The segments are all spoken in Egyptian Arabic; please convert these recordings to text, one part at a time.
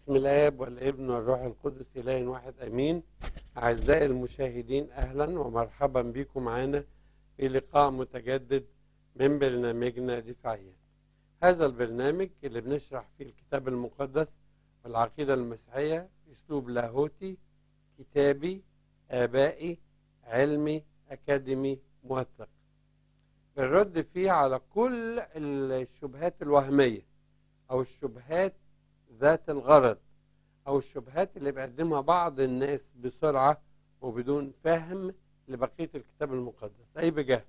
بسم الاب والابن والروح القدس اله واحد امين اعزائي المشاهدين اهلا ومرحبا بكم معنا في لقاء متجدد من برنامجنا دفاعيا هذا البرنامج اللي بنشرح فيه الكتاب المقدس والعقيده المسيحيه باسلوب لاهوتي كتابي ابائي علمي اكاديمي موثق بنرد فيه على كل الشبهات الوهميه او الشبهات ذات الغرض او الشبهات اللي بيقدمها بعض الناس بسرعه وبدون فهم لبقيه الكتاب المقدس اي بجهل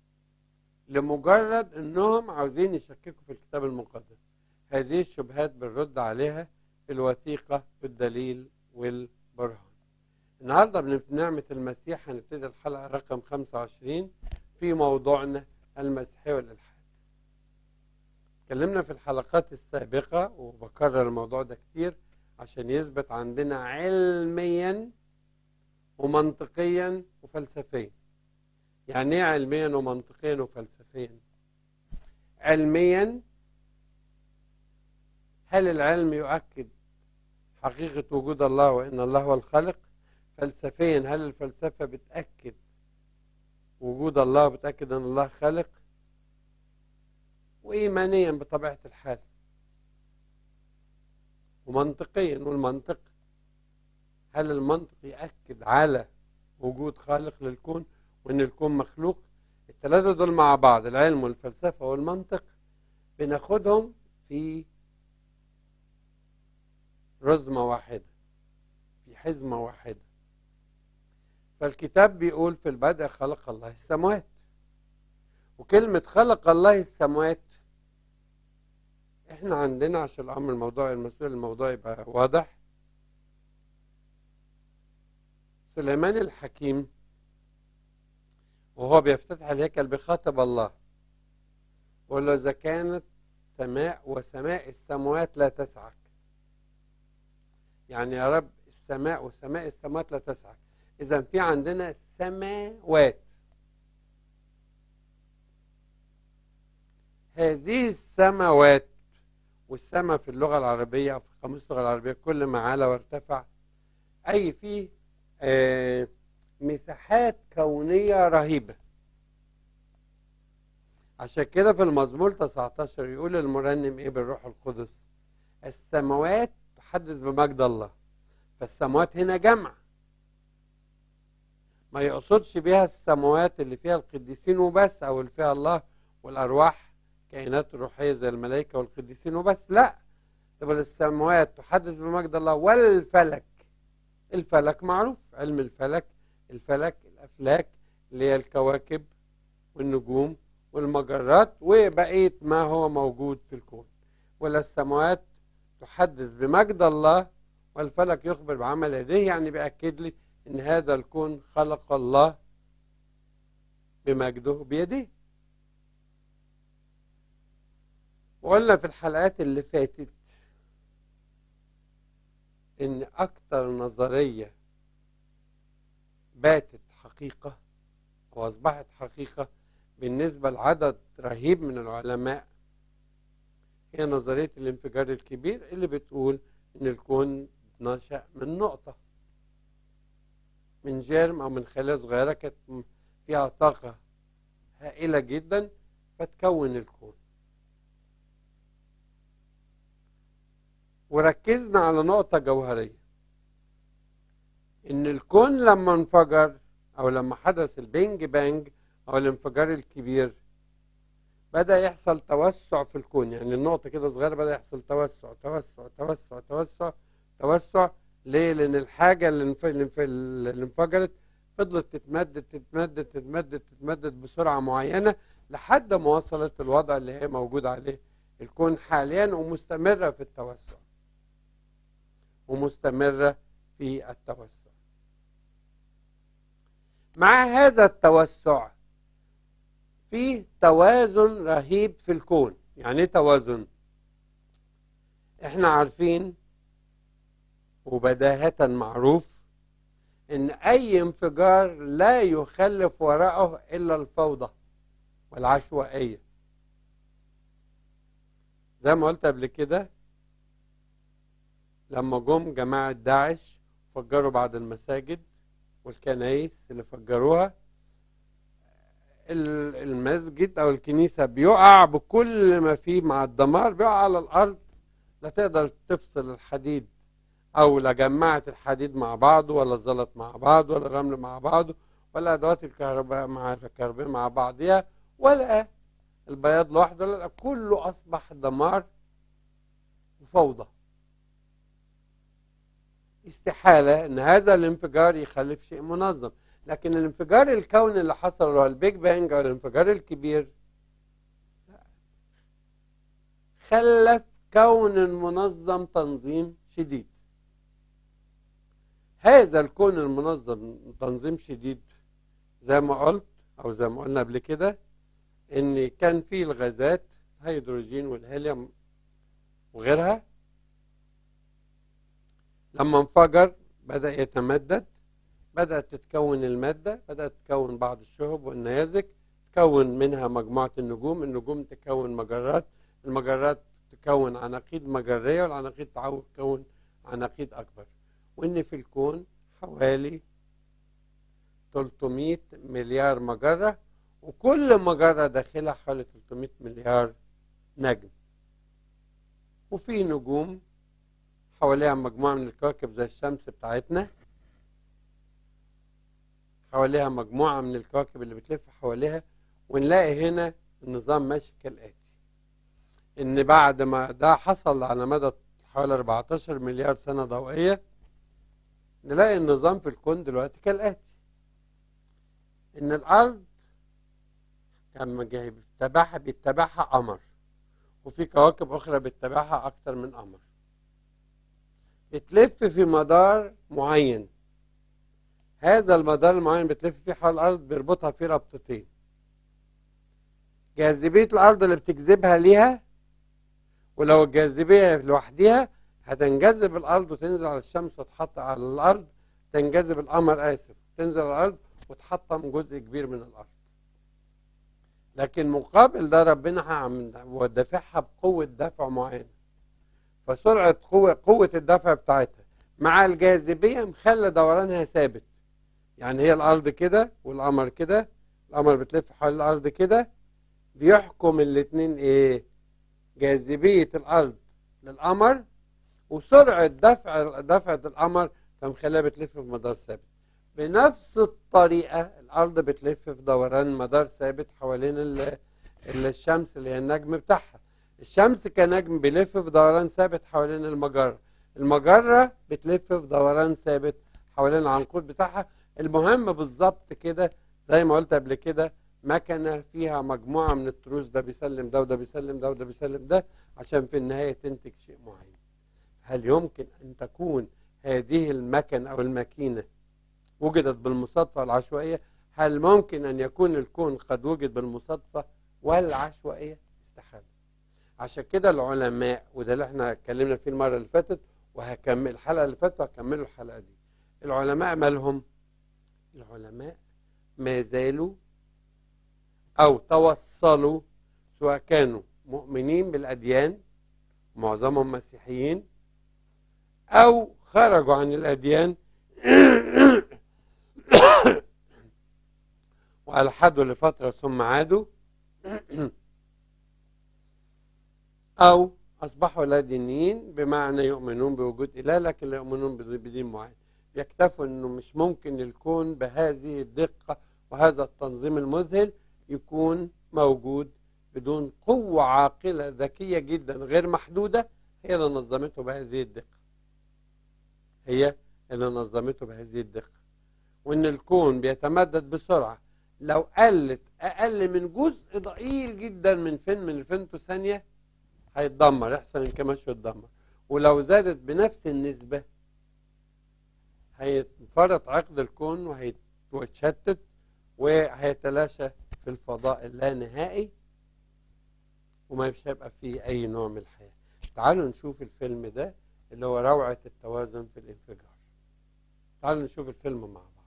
لمجرد انهم عاوزين يشككوا في الكتاب المقدس هذه الشبهات بنرد عليها بالوثيقه والدليل والبرهان النهارده بنعمه المسيح هنبتدي الحلقه رقم 25 في موضوعنا المسيحيه والالحاد اتكلمنا في الحلقات السابقة وبكرر الموضوع ده كتير عشان يثبت عندنا علميا ومنطقيا وفلسفيا يعني ايه علميا ومنطقيا وفلسفيا علميا هل العلم يؤكد حقيقة وجود الله وإن الله هو الخالق فلسفيا هل الفلسفة بتأكد وجود الله وبتأكد أن الله خالق وإيمانيا بطبيعة الحال ومنطقيا والمنطق هل المنطق يأكد على وجود خالق للكون وإن الكون مخلوق الثلاثة دول مع بعض العلم والفلسفة والمنطق بناخدهم في رزمة واحدة في حزمة واحدة فالكتاب بيقول في البدء خلق الله السماوات وكلمة خلق الله السماوات احنا عندنا عشان الامر الموضوع المسؤول الموضوع يبقى واضح سليمان الحكيم وهو بيفتتح الهيكل بيخاطب الله ويقول له اذا كانت سماء وسماء السماوات لا تسعك يعني يا رب السماء وسماء السماوات لا تسعك اذا في عندنا سماوات هذه السماوات والسماء في اللغة العربية أو في قاموس اللغة العربية كل ما علا وارتفع أي فيه آه مساحات كونية رهيبة عشان كده في المزمور 19 يقول المرنم إيه بالروح القدس السماوات تحدث بمجد الله فالسماوات هنا جمع ما يقصدش بيها السماوات اللي فيها القديسين وبس أو اللي فيها الله والأرواح كائنات روحيه زي الملائكه والقديسين وبس لا تبقى السماوات تحدث بمجد الله والفلك الفلك معروف علم الفلك الفلك الافلاك اللي هي الكواكب والنجوم والمجرات وبقيه ما هو موجود في الكون ولا السماوات تحدث بمجد الله والفلك يخبر بعمل يديه يعني بيأكد لي ان هذا الكون خلق الله بمجده بيديه وقلنا في الحلقات اللي فاتت ان اكتر نظرية باتت حقيقة واصبحت حقيقة بالنسبة لعدد رهيب من العلماء هي نظرية الانفجار الكبير اللي بتقول ان الكون نشأ من نقطة من جرم او من خلايا صغيرة كانت فيها طاقة هائلة جدا فتكون الكون وركزنا على نقطة جوهرية إن الكون لما انفجر أو لما حدث البينج بانج أو الانفجار الكبير بدأ يحصل توسع في الكون يعني النقطة كده صغيرة بدأ يحصل توسع توسع توسع توسع توسع ليه؟ لأن الحاجة اللي اللي انفجرت فضلت تتمدد تتمدد تتمدد تتمدد بسرعة معينة لحد ما وصلت الوضع اللي هي موجود عليه الكون حاليا ومستمرة في التوسع ومستمرة في التوسع مع هذا التوسع في توازن رهيب في الكون يعني ايه توازن احنا عارفين وبداهة معروف ان اي انفجار لا يخلف وراءه الا الفوضى والعشوائية زي ما قلت قبل كده لما جم جماعة داعش فجروا بعض المساجد والكنايس اللي فجروها ال- المسجد او الكنيسة بيقع بكل ما فيه مع الدمار بيقع على الارض لا تقدر تفصل الحديد او لا جمعت الحديد مع بعضه ولا الزلط مع بعضه ولا الرمل مع بعضه ولا ادوات الكهرباء مع الكهرباء مع بعضها ولا البياض لوحده لا كله اصبح دمار وفوضى استحالة ان هذا الانفجار يخلف شيء منظم لكن الانفجار الكوني اللي حصل هو البيج بانج او الانفجار الكبير خلف كون منظم تنظيم شديد هذا الكون المنظم تنظيم شديد زي ما قلت او زي ما قلنا قبل كده ان كان فيه الغازات الهيدروجين والهيليوم وغيرها لما انفجر بدأ يتمدد بدأت تتكون المادة بدأت تتكون بعض الشهب والنيازك تكون منها مجموعة النجوم النجوم تكون مجرات المجرات تكون عناقيد مجرية والعناقيد تعو- تكون عناقيد أكبر وإن في الكون حوالي 300 مليار مجرة وكل مجرة داخلها حوالي 300 مليار نجم وفي نجوم حواليها مجموعة من الكواكب زي الشمس بتاعتنا حواليها مجموعة من الكواكب اللي بتلف حواليها ونلاقي هنا النظام ماشي كالآتي إن بعد ما ده حصل على مدى حوالي 14 مليار سنة ضوئية نلاقي النظام في الكون دلوقتي كالآتي إن الأرض كان جاي بيتبعها بيتبعها قمر وفي كواكب أخرى بيتبعها أكتر من قمر بتلف في مدار معين هذا المدار المعين بتلف فيه حول الارض بيربطها فيه ربطتين جاذبيه الارض اللي بتجذبها ليها ولو الجاذبيه لوحدها هتنجذب الارض وتنزل على الشمس وتحط على الارض تنجذب القمر اسف تنزل على الارض وتحطم جزء كبير من الارض لكن مقابل ده ربنا عم ودافعها بقوه دفع معينه فسرعه قوه قوه الدفع بتاعتها مع الجاذبيه مخلى دورانها ثابت يعني هي الارض كده والقمر كده القمر بتلف حول الارض كده بيحكم الاتنين ايه جاذبيه الارض للقمر وسرعه دفع دفعه القمر فمخليها بتلف في مدار ثابت بنفس الطريقه الارض بتلف في دوران مدار ثابت حوالين ال- ال- الشمس اللي هي النجم بتاعها الشمس كنجم بيلف في دوران ثابت حوالين المجره المجره بتلف في دوران ثابت حوالين العنقود بتاعها المهم بالظبط كده زي ما قلت قبل كده مكنه فيها مجموعه من التروس ده بيسلم ده وده بيسلم ده وده بيسلم ده عشان في النهايه تنتج شيء معين. هل يمكن ان تكون هذه المكنه او الماكينه وجدت بالمصادفه والعشوائيه؟ هل ممكن ان يكون الكون قد وجد بالمصادفه والعشوائيه؟ استحاله. عشان كده العلماء وده اللي احنا اتكلمنا فيه المره اللي فاتت وهكمل الحلقه اللي فاتت وهكمله الحلقه دي. العلماء مالهم؟ العلماء ما زالوا او توصلوا سواء كانوا مؤمنين بالاديان معظمهم مسيحيين او خرجوا عن الاديان والحدوا لفتره ثم عادوا او اصبحوا لا دينيين بمعنى يؤمنون بوجود اله لكن لا يؤمنون بدين معين يكتفوا انه مش ممكن الكون بهذه الدقة وهذا التنظيم المذهل يكون موجود بدون قوة عاقلة ذكية جدا غير محدودة هي اللي نظمته بهذه الدقة هي اللي نظمته بهذه الدقة وان الكون بيتمدد بسرعة لو قلت اقل من جزء ضئيل جدا من فين من الفنتو ثانية هيتدمر يحصل انكماش ويتدمر ولو زادت بنفس النسبة هينفرط عقد الكون وهيت- وهيتشتت وهيتلاشى في الفضاء اللانهائي وما مش هيبقى فيه أي نوع من الحياة تعالوا نشوف الفيلم ده اللي هو روعة التوازن في الانفجار تعالوا نشوف الفيلم مع بعض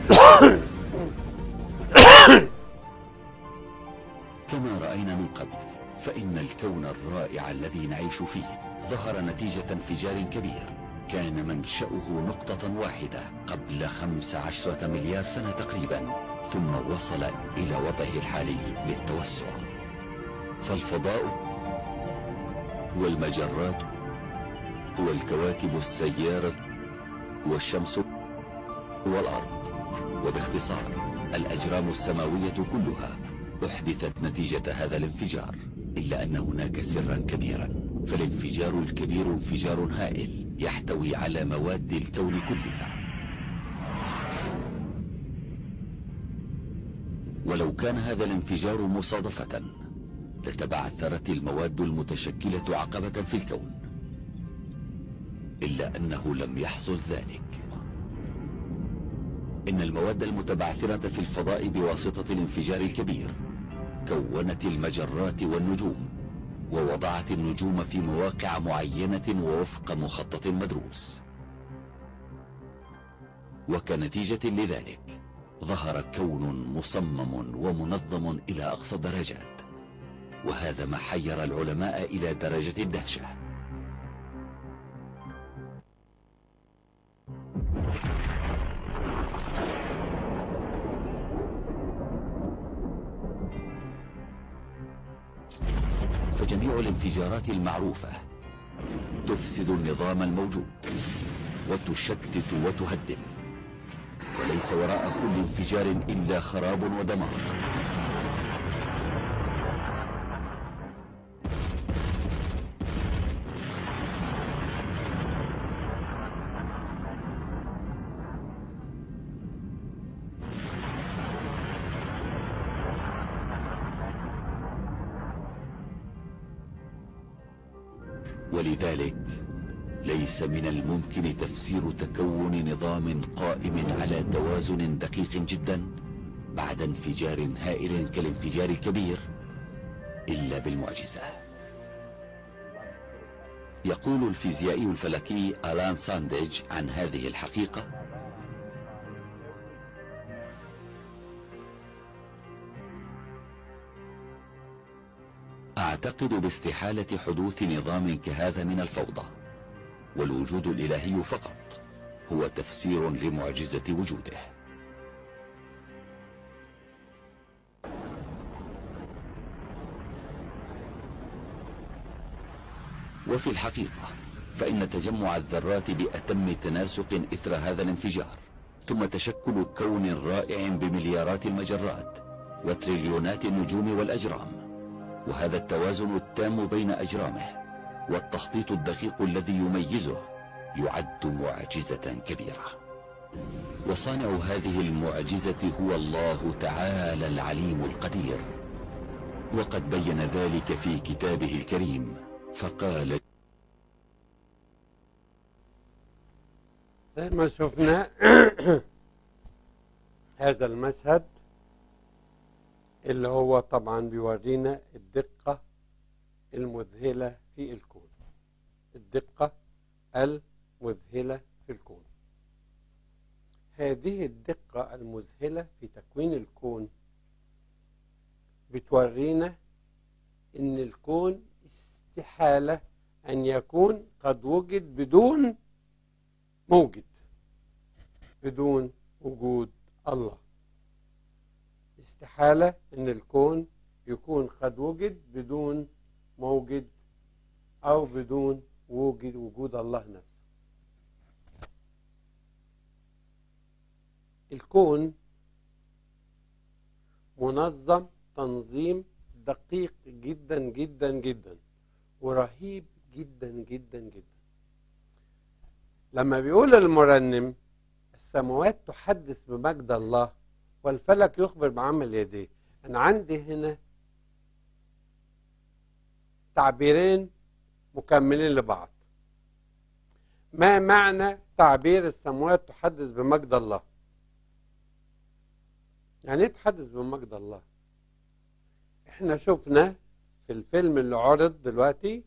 كما رأينا من قبل فإن الكون الرائع الذي نعيش فيه ظهر نتيجة انفجار كبير كان منشأه نقطة واحدة قبل خمس عشرة مليار سنة تقريبا ثم وصل إلى وضعه الحالي بالتوسع فالفضاء والمجرات والكواكب السيارة والشمس والأرض وباختصار الأجرام السماوية كلها أحدثت نتيجة هذا الانفجار إلا أن هناك سرا كبيرا فالانفجار الكبير انفجار هائل يحتوي على مواد الكون كلها ولو كان هذا الانفجار مصادفة لتبعثرت المواد المتشكلة عقبة في الكون إلا أنه لم يحصل ذلك إن المواد المتبعثرة في الفضاء بواسطة الانفجار الكبير كونت المجرات والنجوم ووضعت النجوم في مواقع معينة ووفق مخطط مدروس وكنتيجة لذلك ظهر كون مصمم ومنظم إلى أقصى الدرجات وهذا ما حير العلماء إلى درجة الدهشة فجميع الانفجارات المعروفة تفسد النظام الموجود وتشتت وتهدم وليس وراء كل انفجار إلا خراب ودمار ولذلك ليس من الممكن تفسير تكون نظام قائم على توازن دقيق جدا بعد انفجار هائل كالانفجار الكبير إلا بالمعجزة يقول الفيزيائي الفلكي ألان سانديج عن هذه الحقيقة أعتقد باستحالة حدوث نظام كهذا من الفوضى والوجود الإلهي فقط هو تفسير لمعجزة وجوده وفي الحقيقة فإن تجمع الذرات بأتم تناسق إثر هذا الانفجار ثم تشكل كون رائع بمليارات المجرات وتريليونات النجوم والأجرام وهذا التوازن التام بين أجرامه والتخطيط الدقيق الذي يميزه يعد معجزة كبيرة وصانع هذه المعجزة هو الله تعالى العليم القدير وقد بين ذلك في كتابه الكريم فقال زي ما شفنا هذا المشهد اللي هو طبعا بيورينا الدقة المذهلة في الكون الدقة المذهلة في الكون هذه الدقة المذهلة في تكوين الكون بتورينا ان الكون استحالة ان يكون قد وجد بدون موجد بدون وجود الله استحالة ان الكون يكون قد وجد بدون موجد او بدون وجود وجود الله نفسه الكون منظم تنظيم دقيق جدا جدا جدا ورهيب جدا جدا جدا لما بيقول المرنم السماوات تحدث بمجد الله والفلك يخبر بعمل يديه انا عندي هنا تعبيرين مكملين لبعض ما معنى تعبير السماوات تحدث بمجد الله يعني ايه تحدث بمجد الله احنا شفنا في الفيلم اللي عرض دلوقتي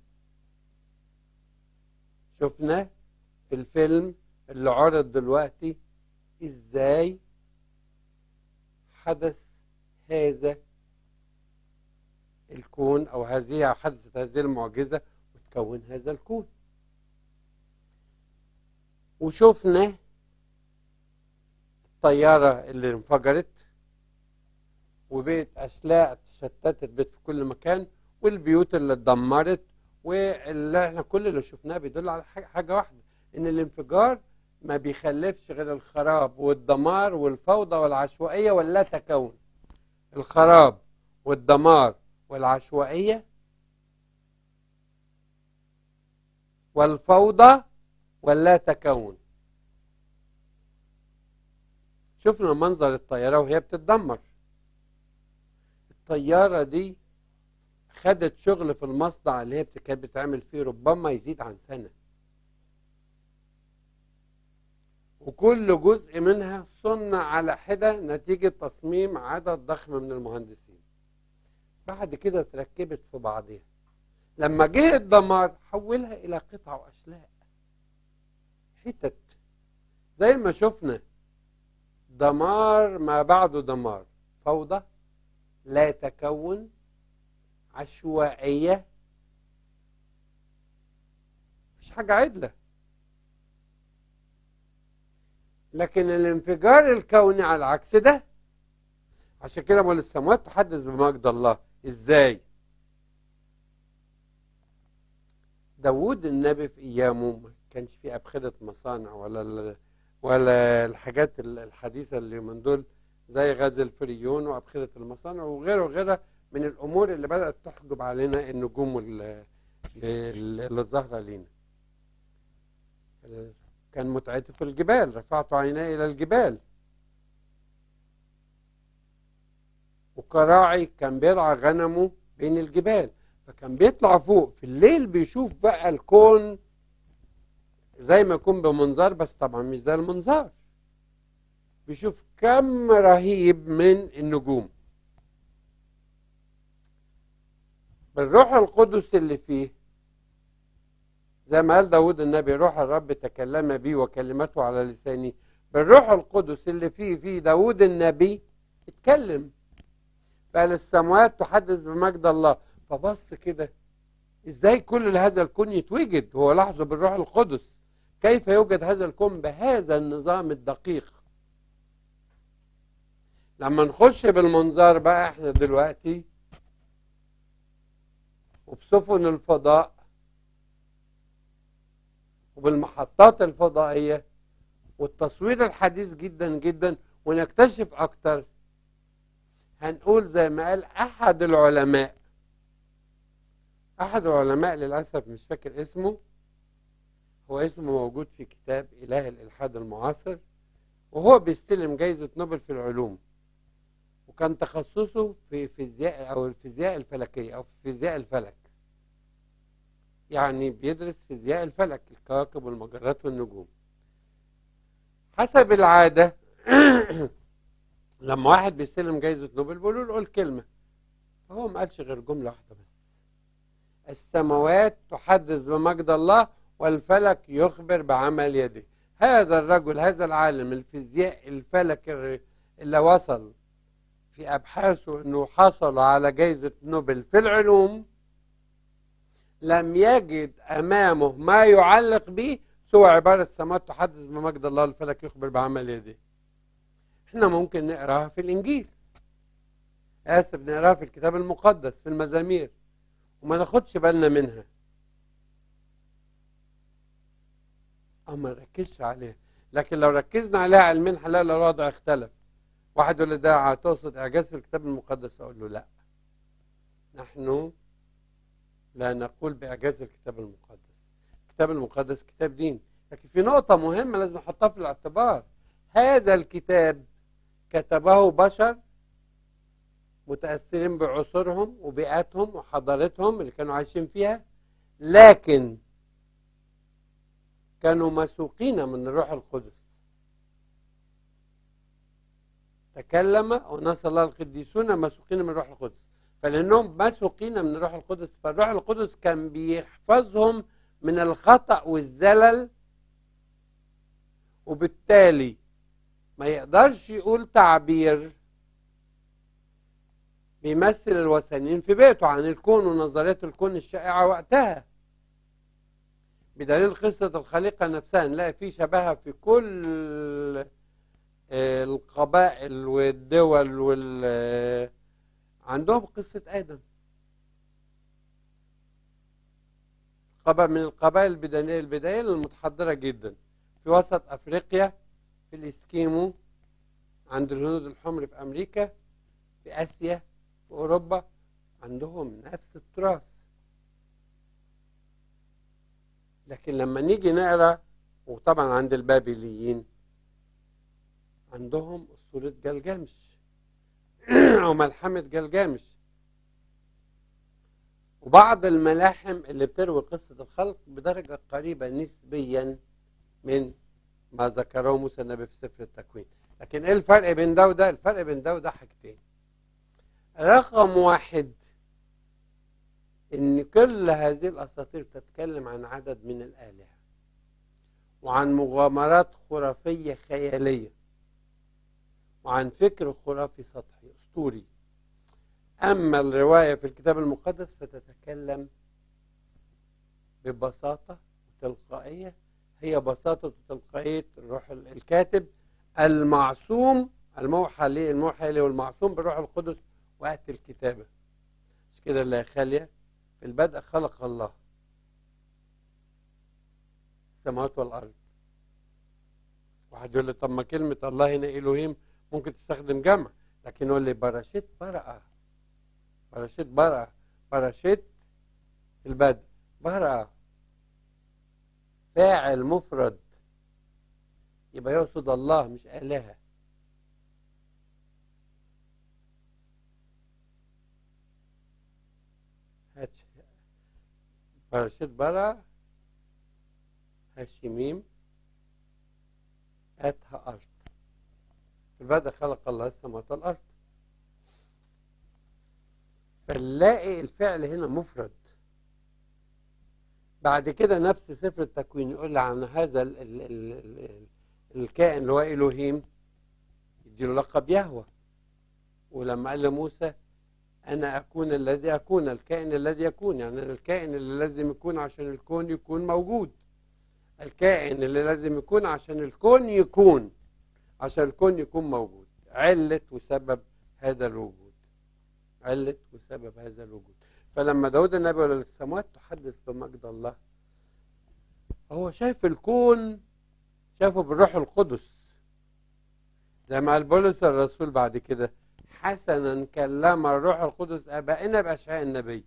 شفنا في الفيلم اللي عرض دلوقتي ازاي حدث هذا الكون او هذه حدثت هذه المعجزه وتكون هذا الكون وشفنا الطياره اللي انفجرت وبقت اشلاء تشتتت بيت في كل مكان والبيوت اللي اتدمرت واللي احنا كل اللي شفناه بيدل على حاجه حاجة واحده ان الانفجار ما بيخلفش غير الخراب والدمار والفوضى والعشوائيه واللا تكون الخراب والدمار والعشوائيه والفوضى واللا تكون شفنا منظر الطياره وهي بتتدمر الطياره دي خدت شغل في المصنع اللي هي كانت بتعمل فيه ربما يزيد عن سنه وكل جزء منها صنع على حده نتيجه تصميم عدد ضخم من المهندسين بعد كده اتركبت في بعضها لما جه الدمار حولها الى قطع واشلاء حتت زي ما شفنا دمار ما بعده دمار فوضى لا تكون عشوائية مفيش حاجة عدلة لكن الانفجار الكوني على العكس ده عشان كده مول السماوات تحدث بمجد الله ازاي داوود النبي في ايامه ما كانش فيه ابخره مصانع ولا ال- ولا الحاجات ال- الحديثه اللي من دول زي غاز الفريون وابخره المصانع وغيره وغيرها من الامور اللي بدات تحجب علينا النجوم وال- اللي اللي ظاهره لينا كان متعته في الجبال رفعت عيناي الى الجبال وكراعي كان بيرعى غنمه بين الجبال فكان بيطلع فوق في الليل بيشوف بقى الكون زي ما يكون بمنظار بس طبعا مش زي المنظار بيشوف كم رهيب من النجوم بالروح القدس اللي فيه زي ما قال داود النبي روح الرب تكلم بي وكلمته على لساني بالروح القدس اللي فيه في داود النبي اتكلم فقال السماوات تحدث بمجد الله فبص كده ازاي كل هذا الكون يتوجد هو لاحظه بالروح القدس كيف يوجد هذا الكون بهذا النظام الدقيق لما نخش بالمنظار بقى احنا دلوقتي وبسفن الفضاء وبالمحطات الفضائية والتصوير الحديث جدا جدا ونكتشف أكتر هنقول زي ما قال أحد العلماء أحد العلماء للأسف مش فاكر اسمه هو اسمه موجود في كتاب إله الإلحاد المعاصر وهو بيستلم جايزة نوبل في العلوم وكان تخصصه في فيزياء أو الفيزياء الفلكية أو في فيزياء الفلك يعني بيدرس فيزياء الفلك الكواكب والمجرات والنجوم حسب العادة لما واحد بيستلم جايزة نوبل بيقولوا له قول كلمة فهو ما قالش غير جملة واحدة بس السماوات تحدث بمجد الله والفلك يخبر بعمل يده هذا الرجل هذا العالم الفيزياء الفلك الر- اللي وصل في أبحاثه أنه حصل على جايزة نوبل في العلوم لم يجد أمامه ما يعلق به سوى عبارة السماوات تحدث بمجد الله الفلك يخبر بعمل يده احنا ممكن نقراها في الإنجيل آسف نقراها في الكتاب المقدس في المزامير وما ناخدش بالنا منها أو ما نركزش عليها لكن لو ركزنا عليها علميا هنلاقي الوضع اختلف واحد يقول لي ده تقصد إعجاز في الكتاب المقدس أقول له لا نحن لا نقول بإعجاز الكتاب المقدس الكتاب المقدس كتاب دين لكن في نقطة مهمة لازم نحطها في الاعتبار هذا الكتاب كتبه بشر متأثرين بعصورهم وبيئاتهم وحضارتهم اللي كانوا عايشين فيها لكن كانوا مسوقين من الروح القدس تكلم ونص الله القديسون مسوقين من الروح القدس فلانهم مسوقين من الروح القدس فالروح القدس كان بيحفظهم من الخطأ والزلل وبالتالي ما يقدرش يقول تعبير بيمثل الوثنيين في بيته عن الكون ونظريات الكون الشائعة وقتها بدليل قصة الخليقة نفسها نلاقي في شبهها في كل آه، القبائل والدول وال آه، عندهم قصة آدم قبائل من القبائل البدائية البدائية المتحضرة جدا في وسط أفريقيا في الإسكيمو عند الهنود الحمر في أمريكا في آسيا في أوروبا عندهم نفس التراث لكن لما نيجي نقرا وطبعا عند البابليين عندهم أسطورة جلجامش أو ملحمة جلجامش وبعض الملاحم اللي بتروي قصة الخلق بدرجة قريبة نسبيا من ما ذكره موسى النبي في سفر التكوين لكن ايه الفرق بين ده وده الفرق بين ده وده حاجتين رقم واحد ان كل هذه الاساطير تتكلم عن عدد من الالهه وعن مغامرات خرافيه خياليه وعن فكر خرافي سطحي اسطوري اما الروايه في الكتاب المقدس فتتكلم ببساطه وتلقائيه هي بساطه وتلقائيه الروح الكاتب المعصوم الموحى ليه الموحى ليه والمعصوم بالروح القدس وقت الكتابه مش كده اللي يا خاليه في البدء خلق الله السماوات والارض واحد يقول لي طب ما كلمه الله هنا الوهيم ممكن تستخدم جمع لكن يقول لي برشيت برأة برشيت برأة برشيت البدء برأة فاعل مفرد يبقى يقصد الله مش آلهة هات برشيت برأة هاشميم أتها أرض في البدء خلق الله السماوات والأرض فنلاقي الفعل هنا مفرد بعد كده نفس سفر التكوين يقول عن هذا ال ال ال ال الكائن اللي هو إلهيم يديله لقب يهوى ولما قال لموسى أنا أكون الذي أكون الكائن الذي يكون يعني أنا الكائن اللي لازم يكون عشان الكون يكون موجود الكائن اللي لازم يكون عشان الكون يكون عشان الكون يكون موجود علة وسبب هذا الوجود علة وسبب هذا الوجود فلما داود النبي قال السماوات تحدث بمجد الله هو شايف الكون شافه بالروح القدس زي ما قال بولس الرسول بعد كده حسنا كلم الروح القدس ابائنا باشعاء النبي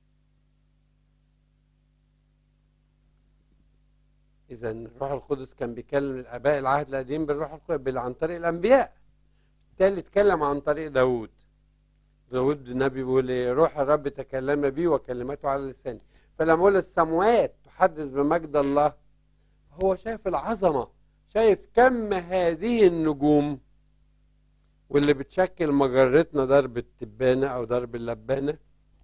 اذا الروح القدس كان بيكلم الاباء العهد القديم بالروح القدس عن طريق الانبياء بالتالي اتكلم عن طريق داود داود النبي بيقول ايه روح الرب تكلم بي وكلمته على لساني فلما يقول السموات تحدث بمجد الله هو شايف العظمه شايف كم هذه النجوم واللي بتشكل مجرتنا درب التبانه او درب اللبانه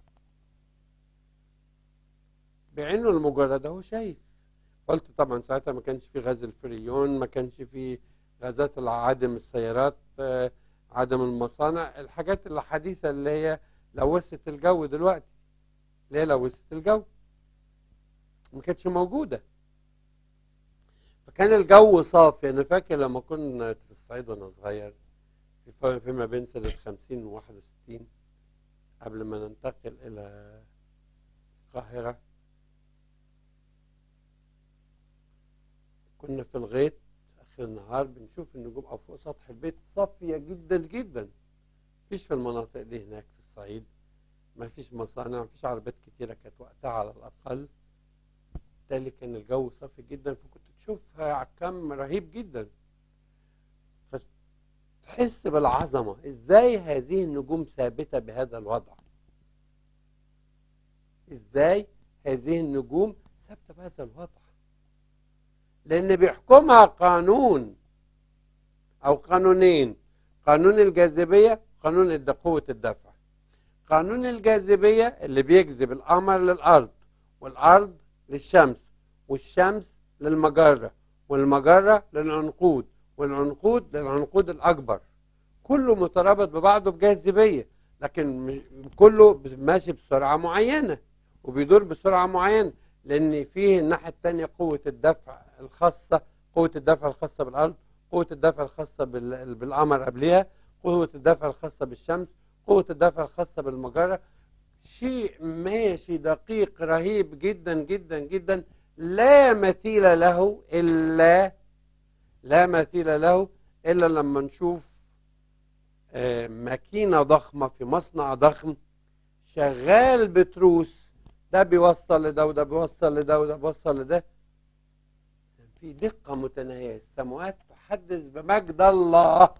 بعينه المجرده هو شايف قلت طبعا ساعتها ما كانش في غاز الفريون ما كانش في غازات عدم السيارات عدم المصانع الحاجات الحديثة اللي هي لوثت الجو دلوقتي اللي هي لوثت الجو ما كانتش موجودة فكان الجو صافي أنا فاكر لما كنت في الصعيد وأنا صغير في فيما بين سنة 50 و 61 قبل ما ننتقل إلى القاهرة كنا في الغيط اخر النهار بنشوف النجوم او فوق سطح البيت صافيه جدا جدا مفيش في المناطق دي هناك في الصعيد ما فيش مصانع ما فيش عربيات كتيره كانت وقتها على الاقل بالتالي كان الجو صافي جدا فكنت تشوفها على كم رهيب جدا فتحس بالعظمه ازاي هذه النجوم ثابته بهذا الوضع ازاي هذه النجوم ثابته بهذا الوضع لان بيحكمها قانون او قانونين قانون الجاذبيه قانون قوه الدفع قانون الجاذبيه اللي بيجذب القمر للارض والارض للشمس والشمس للمجره والمجره للعنقود والعنقود للعنقود الاكبر كله مترابط ببعضه بجاذبيه لكن مش كله ماشي بسرعه معينه وبيدور بسرعه معينه لان فيه الناحيه الثانيه قوه الدفع الخاصه قوه الدفع الخاصه بالارض قوه الدفع الخاصه بال- بالقمر قبلها قوه الدفع الخاصه بالشمس قوه الدفع الخاصه بالمجره شيء ماشي دقيق رهيب جدا جدا جدا لا مثيل له الا لا مثيل له الا لما نشوف آه، ماكينه ضخمه في مصنع ضخم شغال بتروس ده بيوصل لده وده بيوصل لده وده بيوصل لده في دقة متناهية السماوات تحدث بمجد الله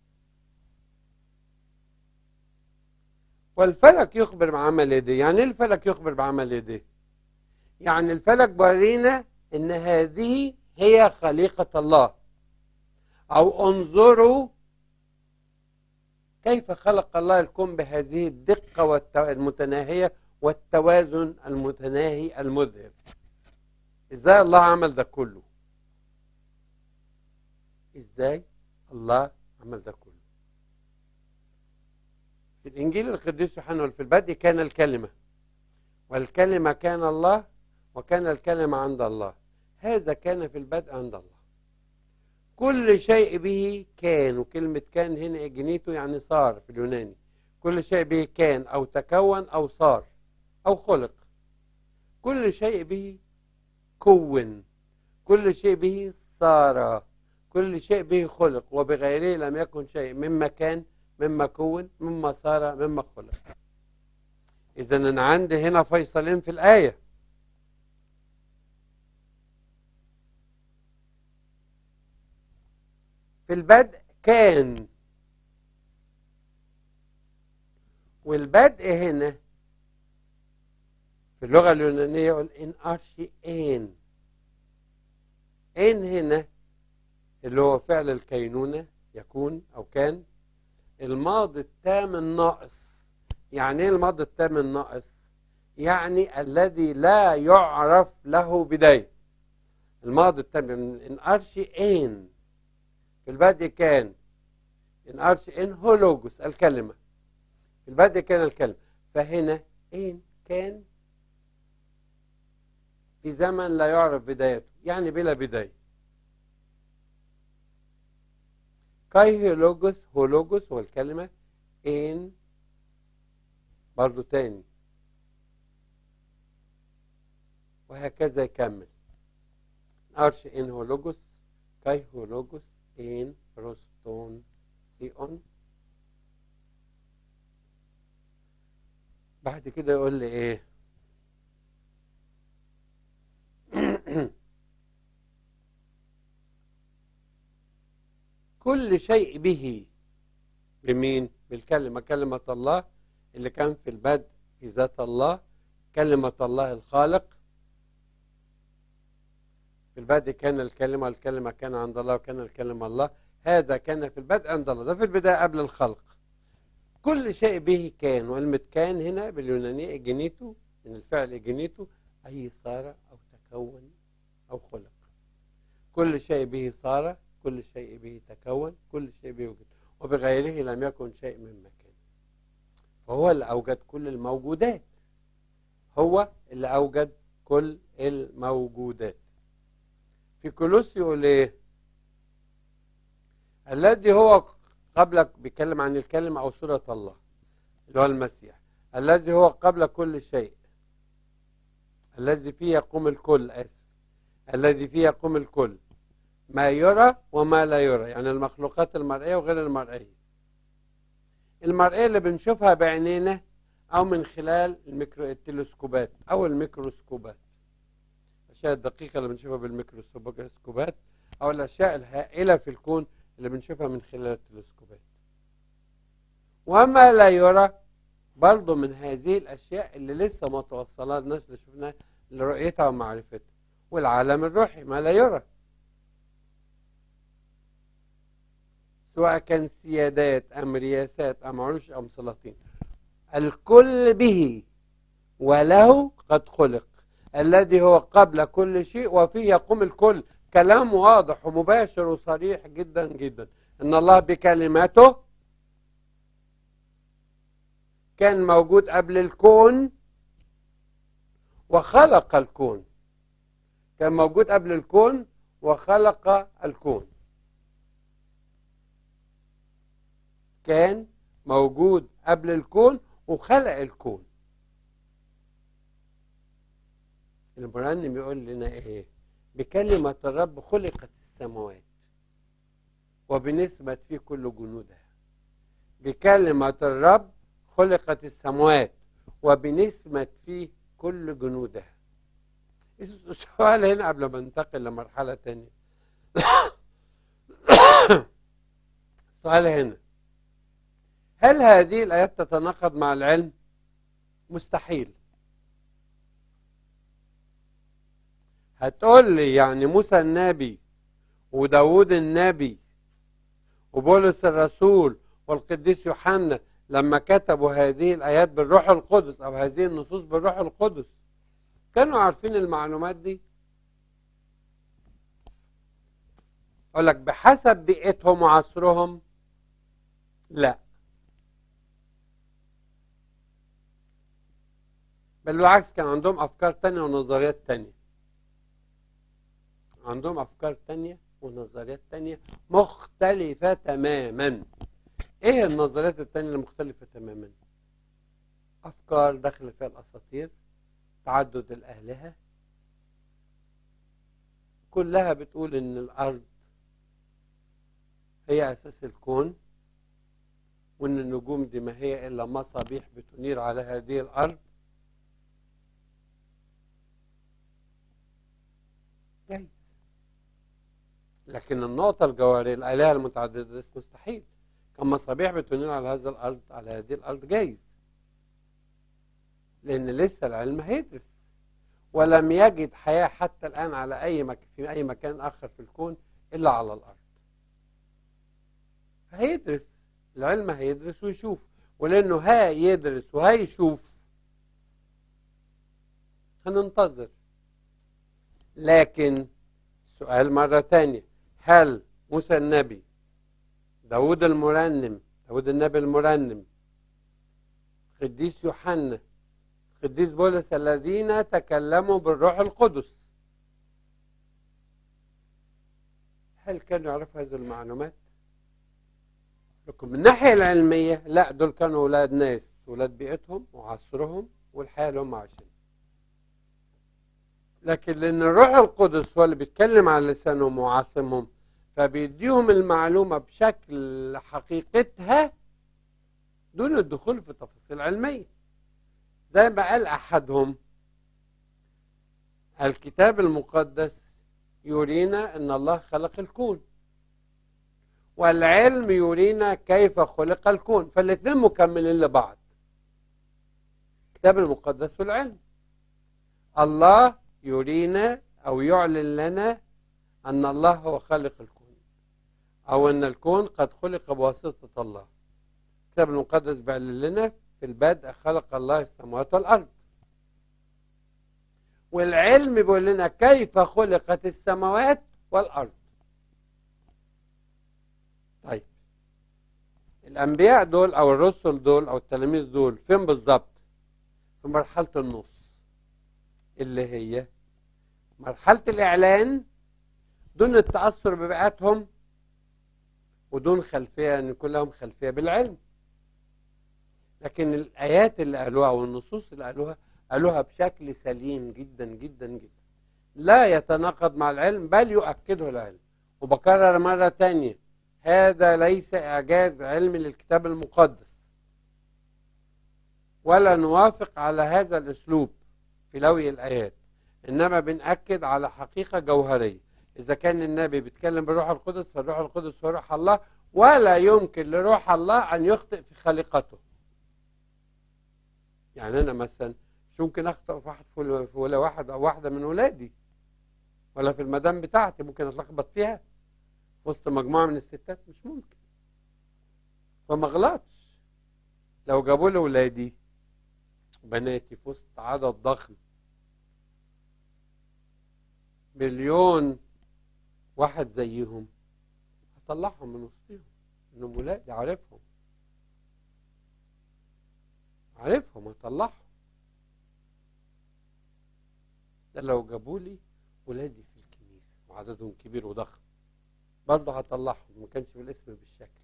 والفلك يخبر بعمل يديه يعني ايه الفلك يخبر بعمل يديه يعني الفلك بورينا ان هذه هي خليقة الله او انظروا كيف خلق الله الكون بهذه الدقة والت- المتناهية والتوازن المتناهي المذهل ازاي الله عمل ده كله ازاي الله عمل ده كله في الانجيل القديس يوحنا في البدء كان الكلمه والكلمه كان الله وكان الكلمه عند الله هذا كان في البدء عند الله كل شيء به كان وكلمه كان هنا اجنيته يعني صار في اليوناني كل شيء به كان او تكون او صار او خلق كل شيء به كون كل شيء به صار كل شيء به خلق وبغيره لم يكن شيء مما كان مما كون مما صار مما خلق اذا انا عندي هنا فيصلين في الايه في البدء كان والبدء هنا في اللغه اليونانيه يقول ان ارشي ان ان هنا اللي هو فعل الكينونة يكون أو كان الماضي التام الناقص يعني ايه الماضي التام الناقص يعني الذي لا يعرف له بداية الماضي التام إن أرشي إن في البدء كان إن أرشي إن هو لوجوس الكلمة في البدء كان الكلمة فهنا إن كان في زمن لا يعرف بدايته يعني بلا بدايه كاي هولوجوس هولوجوس هو الكلمة إن برضو تاني وهكذا يكمل أرش إن هولوجوس كاي هولوجوس إن روستون سيون بعد كده يقول لي إيه كل شيء به بمين بالكلمة كلمة الله اللي كان في البدء في ذات الله كلمة الله الخالق في البدء كان الكلمة الكلمة كان عند الله وكان الكلمة الله هذا كان في البدء عند الله ده في البداية قبل الخلق كل شيء به كان وكلمة كان هنا باليونانية اجنيتو من الفعل اجنيتو أي صار أو تكون أو خلق كل شيء به صار كل شيء به تكون كل شيء به وجد وبغيره لم يكن شيء مما كان فهو اللي أوجد كل الموجودات هو اللي أوجد كل الموجودات في كولوس يقول ايه الذي هو قبلك بيتكلم عن الكلمة أو صورة الله اللي هو المسيح الذي هو قبل كل شيء الذي فيه يقوم الكل آسف الذي فيه يقوم الكل ما يرى وما لا يرى يعني المخلوقات المرئية وغير المرئية المرئية اللي بنشوفها بعينينا أو من خلال الميكرو التلسكوبات أو الميكروسكوبات الأشياء الدقيقة اللي بنشوفها بالميكروسكوبات أو الأشياء الهائلة في الكون اللي بنشوفها من خلال التلسكوبات وما لا يرى برضه من هذه الأشياء اللي لسه ما توصلها الناس اللي شفناها لرؤيتها ومعرفتها والعالم الروحي ما لا يرى سواء كان سيادات أم رياسات أم عروش أم سلاطين الكل به وله قد خلق الذي هو قبل كل شيء وفيه يقوم الكل كلام واضح ومباشر وصريح جدا جدا ان الله بكلماته كان موجود قبل الكون وخلق الكون كان موجود قبل الكون وخلق الكون كان موجود قبل الكون وخلق الكون المرنم يقول لنا ايه بكلمة الرب خلقت السماوات وبنسبة فيه كل جنودها بكلمة الرب خلقت السماوات وبنسبة فيه كل جنودها السؤال هنا قبل ما ننتقل لمرحلة تانية السؤال هنا هل هذه الآيات تتناقض مع العلم؟ مستحيل هتقول لي يعني موسى النبي وداود النبي وبولس الرسول والقديس يوحنا لما كتبوا هذه الآيات بالروح القدس أو هذه النصوص بالروح القدس كانوا عارفين المعلومات دي أقول لك بحسب بيئتهم وعصرهم لا بل بالعكس كان عندهم أفكار تانية ونظريات تانية عندهم أفكار تانية ونظريات تانية مختلفة تماما ايه النظريات التانية المختلفة تماما افكار داخل فيها الاساطير تعدد الالهة كلها بتقول ان الارض هي اساس الكون وان النجوم دي ما هي الا مصابيح بتنير على هذه الارض جايز لكن النقطة الجوهرية الآلهة المتعددة ده مستحيل كان مصابيح بتنير على هذا الأرض على هذه الأرض جايز لأن لسه العلم هيدرس ولم يجد حياة حتى الآن على أي مك... في أي مكان آخر في الكون إلا على الأرض فهيدرس العلم هيدرس ويشوف ولأنه هيدرس وهيشوف هننتظر لكن السؤال مرة تانية هل موسى النبي داود المرنم داود النبي المرنم قديس يوحنا قديس بولس الذين تكلموا بالروح القدس هل كانوا يعرفوا هذه المعلومات لكم من الناحية العلمية لا دول كانوا أولاد ناس أولاد بيئتهم وعصرهم والحياة اللي هم عايشين لكن لأن الروح القدس هو اللي بيتكلم على لسانهم وعاصمهم فبيديهم المعلومة بشكل حقيقتها دون الدخول في تفاصيل علمية زي ما قال أحدهم الكتاب المقدس يرينا أن الله خلق الكون والعلم يرينا كيف خلق الكون فالاثنين مكملين لبعض الكتاب المقدس والعلم الله يرينا أو يعلن لنا أن الله هو خالق الكون أو أن الكون قد خلق بواسطة الله الكتاب المقدس بيعلن لنا في البدء خلق الله السماوات والأرض والعلم بيقول لنا كيف خلقت السماوات والأرض طيب الأنبياء دول أو الرسل دول أو التلاميذ دول فين بالظبط في مرحلة النص اللي هي مرحلة الإعلان دون التأثر ببيئاتهم ودون خلفية أن يكون لهم خلفية بالعلم لكن الآيات اللي قالوها والنصوص اللي قالوها قالوها بشكل سليم جدا جدا جدا لا يتناقض مع العلم بل يؤكده العلم وبكرر مرة تانية هذا ليس إعجاز علمي للكتاب المقدس ولا نوافق على هذا الأسلوب في لوي الآيات إنما بنأكد على حقيقة جوهرية إذا كان النبي بيتكلم بالروح القدس فالروح القدس هو روح الله ولا يمكن لروح الله أن يخطئ في خليقته يعني أنا مثلا مش ممكن أخطأ في واحد في ولا واحد أو واحدة من ولادي ولا في المدام بتاعتي ممكن أتلخبط فيها في وسط مجموعة من الستات مش ممكن فما غلطش لو جابوا لي ولادي بناتي في وسط عدد ضخم مليون واحد زيهم هطلعهم من وسطهم انهم ولادي عارفهم هطلعهم ده لو جابوا لي ولادي في الكنيسة وعددهم كبير وضخم برضه هطلعهم ما كانش بالاسم بالشكل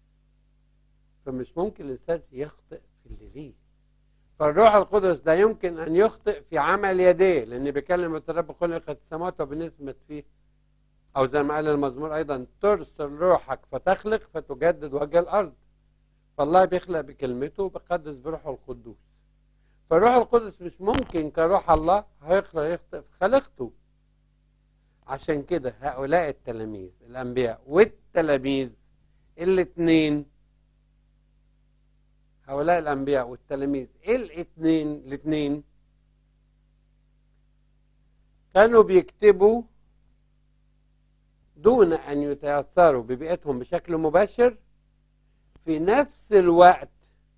فمش ممكن الإنسان يخطئ في اللي ليه فالروح القدس لا يمكن أن يخطئ في عمل يديه لأن بكلمة الرب خلقت السماوات وبنسمة فيه أو زي ما قال المزمور أيضا ترسل روحك فتخلق فتجدد وجه الأرض فالله بيخلق بكلمته وبيقدس بروحه القدوس فالروح القدس مش ممكن كروح الله هيخلق يخطئ في خلقته عشان كده هؤلاء التلاميذ الأنبياء والتلاميذ الاثنين هؤلاء الأنبياء والتلاميذ الاثنين الاثنين كانوا بيكتبوا دون أن يتأثروا ببيئتهم بشكل مباشر في نفس الوقت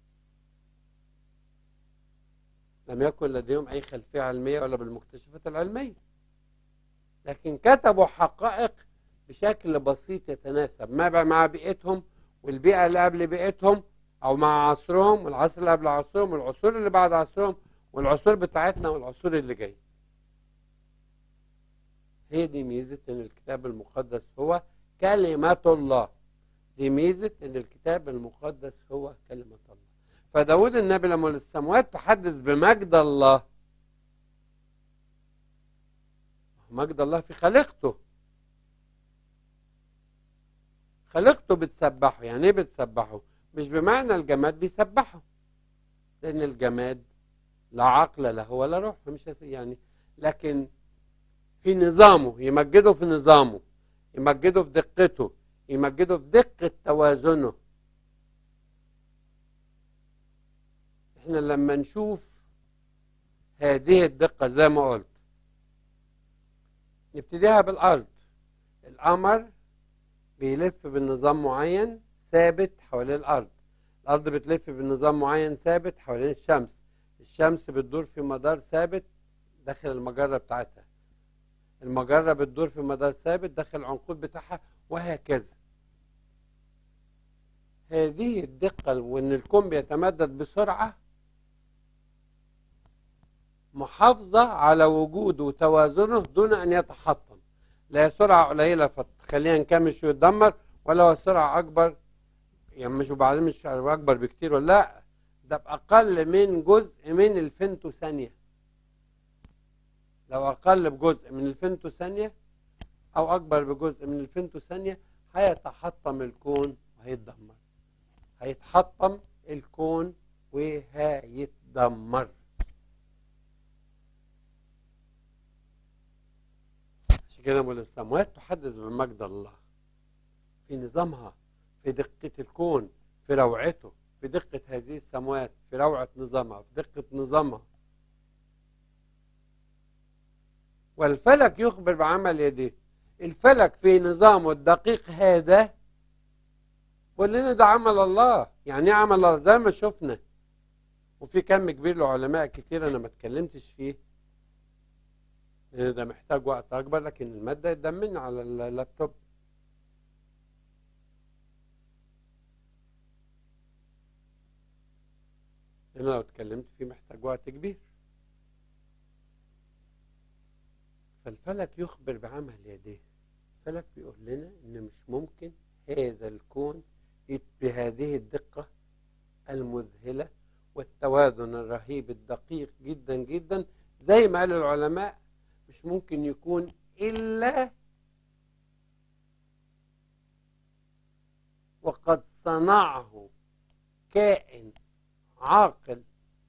لم يكن لديهم أي خلفية علمية ولا بالمكتشفات العلمية لكن كتبوا حقائق بشكل بسيط يتناسب ما مع بيئتهم والبيئة اللي قبل بيئتهم أو مع عصرهم والعصر اللي قبل عصرهم والعصور اللي بعد عصرهم والعصور بتاعتنا والعصور اللي جايه هي دي ميزة ان الكتاب المقدس هو كلمة الله دي ميزة ان الكتاب المقدس هو كلمة الله فداود النبي لما السماوات تحدث بمجد الله مجد الله في خليقته خليقته بتسبحه يعني ايه بتسبحه مش بمعنى الجماد بيسبحه لان الجماد لا عقل له ولا روح فمش يعني لكن في نظامه يمجده في نظامه يمجده في دقته يمجده في دقة توازنه احنا لما نشوف هذه الدقة زي ما قلت نبتديها بالأرض القمر بيلف بنظام معين ثابت حوالين الأرض الأرض بتلف بنظام معين ثابت حوالين الشمس الشمس بتدور في مدار ثابت داخل المجرة بتاعتها المجرة بتدور في مدار ثابت داخل العنقود بتاعها وهكذا هذه الدقة وإن الكون بيتمدد بسرعة محافظة على وجوده وتوازنه دون أن يتحطم لا سرعة قليلة فتخليها نكمش ويتدمر ولا هو سرعة أكبر يعني مش وبعدين مش أكبر بكتير ولا لا ده بأقل من جزء من الفنتو ثانية لو أقل بجزء من الفنتو ثانية أو أكبر بجزء من الفنتو ثانية هيتحطم الكون وهيتدمر هيتحطم الكون وهيتدمر عشان كده مول السماوات تحدث بمجد الله في نظامها في دقة الكون في روعته في دقة هذه السماوات في روعة نظامها في دقة نظامها والفلك يخبر بعمل يديه الفلك في نظامه الدقيق هذا كلنا ده عمل الله يعني ايه عمل الله زي ما شفنا وفي كم كبير لعلماء كتير انا ما اتكلمتش فيه لان ده محتاج وقت اكبر لكن الماده اتدمن على اللابتوب انا لو اتكلمت فيه محتاج وقت كبير فالفلك يخبر بعمل يديه الفلك بيقول لنا ان مش ممكن هذا الكون بهذه الدقة المذهلة والتوازن الرهيب الدقيق جدا جدا زي ما قال العلماء مش ممكن يكون إلا وقد صنعه كائن عاقل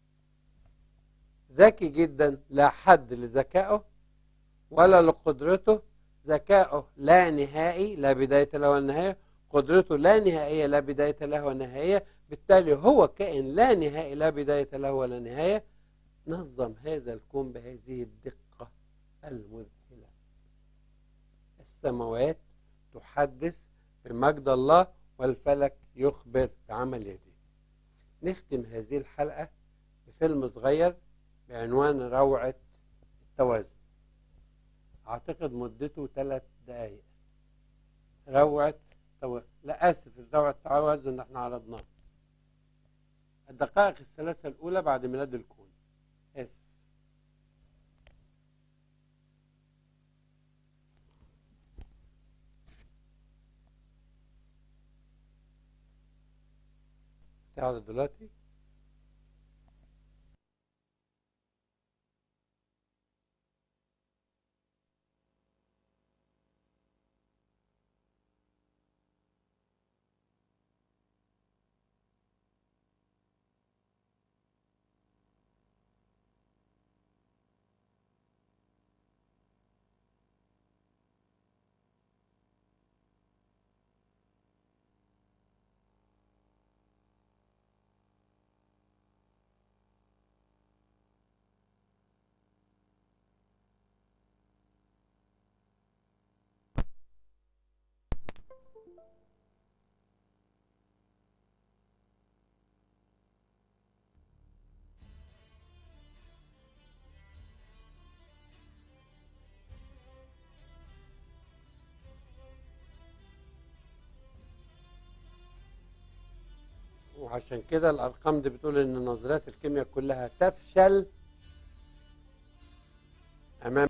ذكي جدا لا حد لذكائه ولا لقدرته ذكائه لا نهائي لا بداية له ولا نهاية قدرته لا نهائية لا بداية له ولا نهاية بالتالي هو كائن لا نهائي لا بداية له ولا نهاية نظم هذا الكون بهذه الدقة المذهلة السماوات تحدث بمجد الله والفلك يخبر بعمل يديه نختم هذه الحلقة بفيلم صغير بعنوان روعة التوازن أعتقد مدته ثلاث دقايق روعة تو... لا آسف روعة التوازن اللي احنا عرضناه الدقائق الثلاثة الأولى بعد ميلاد الكون آسف تعرض دلوقتي وعشان كده الأرقام دي بتقول إن نظريات الكيمياء كلها تفشل أمام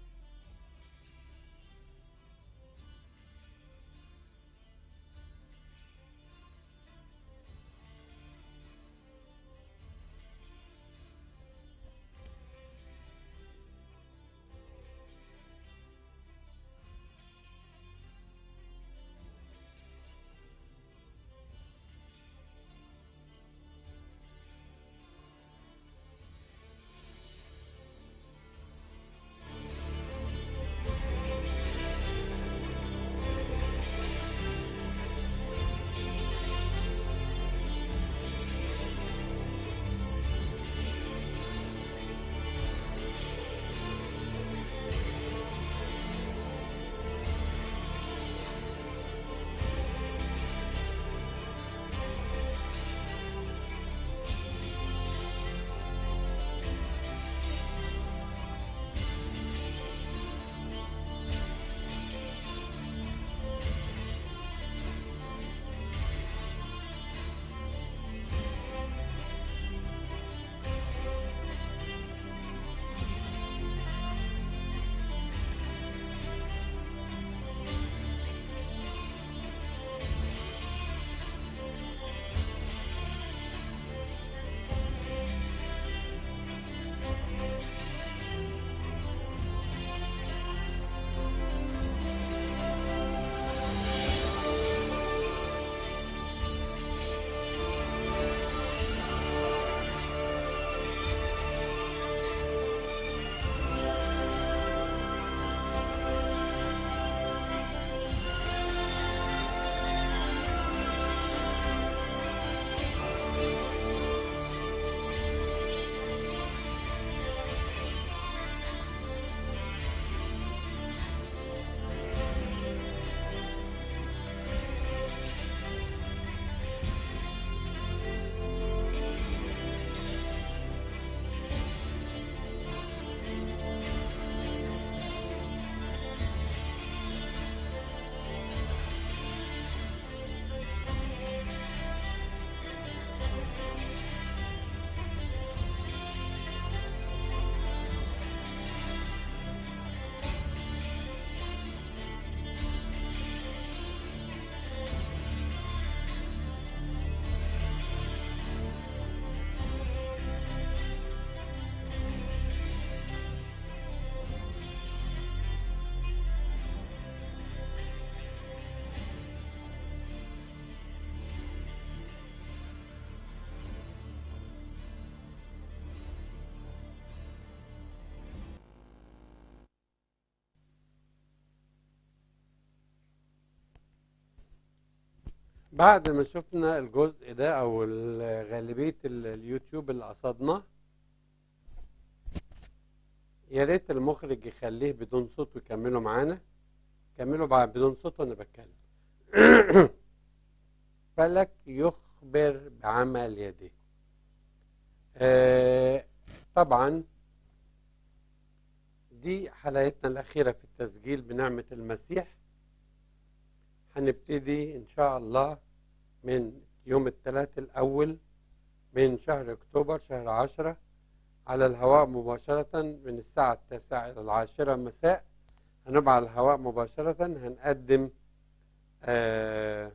بعد ما شفنا الجزء ده او ال- غالبيه ال- اليوتيوب اللي قصدناه يا ريت المخرج يخليه بدون صوت ويكملوا معانا كملوا بعد بدون صوت وانا بتكلم فلك يخبر بعمل يديه آه طبعا دي حلقتنا الأخيرة في التسجيل بنعمة المسيح هنبتدي إن شاء الله من يوم الثلاث الأول من شهر أكتوبر شهر عشرة على الهواء مباشرة من الساعة التاسعة إلى العاشرة مساء هنبقى على الهواء مباشرة هنقدم آه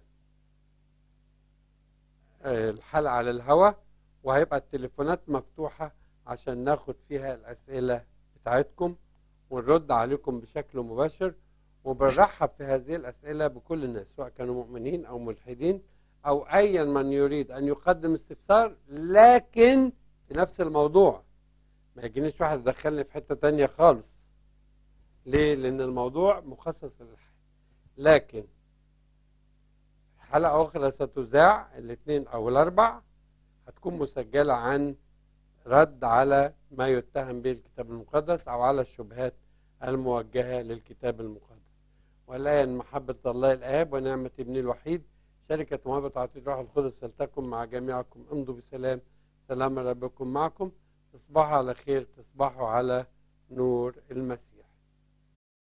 آه الحلقة على الهواء وهيبقى التليفونات مفتوحة عشان ناخد فيها الأسئلة بتاعتكم ونرد عليكم بشكل مباشر وبنرحب في هذه الأسئلة بكل الناس سواء كانوا مؤمنين أو ملحدين أو أيا من يريد أن يقدم استفسار لكن في نفس الموضوع ما يجينيش واحد يدخلني في حتة تانية خالص ليه؟ لأن الموضوع مخصص للحياة لكن حلقة أخرى ستذاع الاثنين أو الأربع هتكون مسجلة عن رد على ما يتهم به الكتاب المقدس أو على الشبهات الموجهة للكتاب المقدس والآن محبة الله الآب ونعمة ابنه الوحيد شركة موهبة عطية الروح القدس فلتكن مع جميعكم امضوا بسلام سلام ربكم معكم تصبحوا على خير تصبحوا على نور المسيح